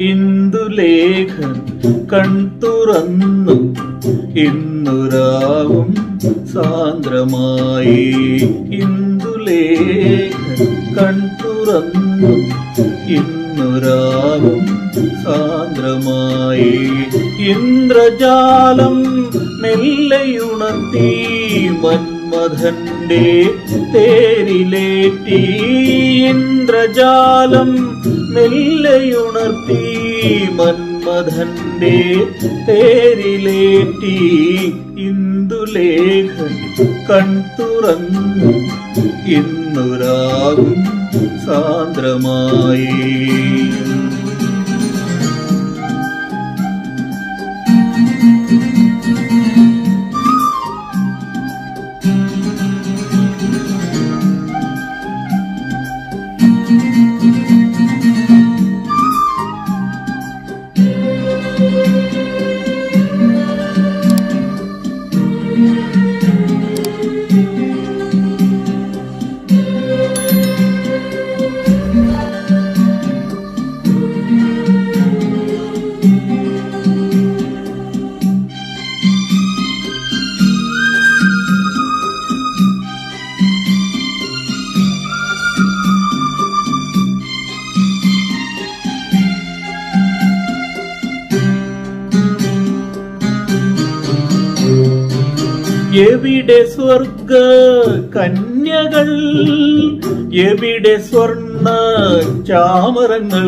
ഇന്ദുലേഖ കൺതുറന്നു ഇന്നുരാവും സാന്ദ്രമായി ഇന്ദുലേഖ കൺതുറന്നു ഇന്നുരാവും സാന്ദ്രമായി ഇന്ദ്രജാലം മെല്ലയുണർത്തി മന്മഥന്റെ തേരിലേറ്റി ഇന്ദ്രജാലം മെല്ലയുണർത്തി മന്മഥന്റെ തേരിലേറ്റി ഇന്ദുലേഖൻ കൺതുറന്നു ഇന്നുരാവും സാന്ദ്രമായി എവിടെ സ്വർഗ കന്യകൾ എവിടെ സ്വർണ ചാമരങ്ങൾ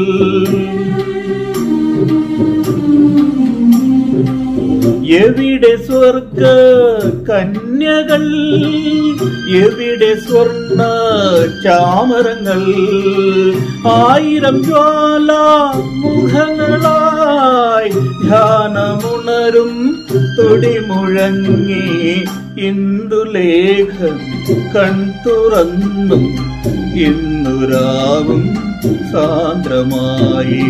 എവിടെ സ്വർഗ കന്യകൾ എവിടെ സ്വർണ ചാമരങ്ങൾ ആയിരം ജ്വാല മുഖങ്ങളായി ധ്യാനമുണരും തുടിമുഴങ്ങി ഇന്ദുലേഖ കൺതുറന്നും ഇന്നുരാവും സാന്ദ്രമായി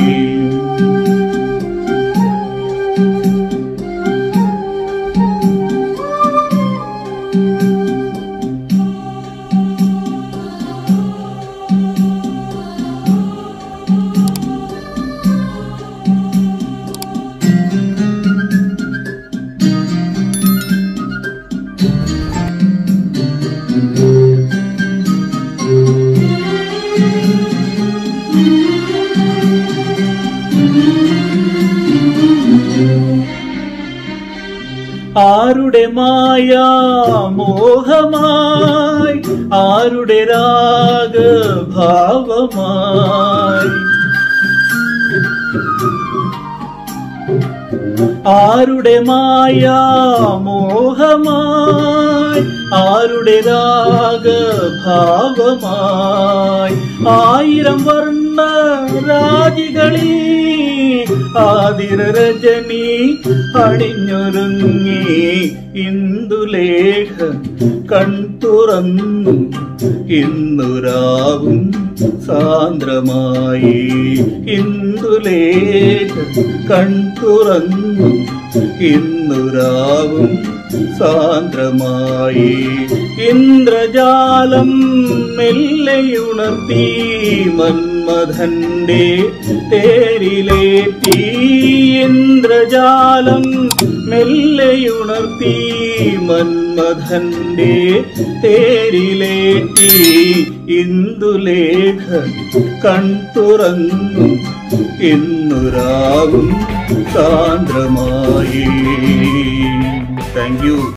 ആരുടെ മായ മോഹമായി ആരുടെ രാഗഭാവമായി ആരുടെ മായ മോഹമായി ആരുടെ രാഗഭാവമായി ആയിരം വർണ്ണ രാജികളീ ആതിര രജനി അണിഞ്ഞൊരുങ്ങി ഇന്ദുലേഖ കൺതുറന്നു ഇന്നുരാവും സാന്ദ്രമായി ഇന്ദുലേഖ കൺതുറന്നു ഇന്നുരാവും സാന്ദ്രമായി ഇന്ദ്രജാലം മെല്ലയുണർത്തി മന്മഥന്റെ തേരിലേറ്റി ഇന്ദ്രജാലം മെല്ലയുണർത്തി മന്മഥന്റെ തേരിലേറ്റി ഇന്ദുലേഖ കൺതുറന്നു ഇന്നുരാവും സാന്ദ്രമായി താങ്ക് യു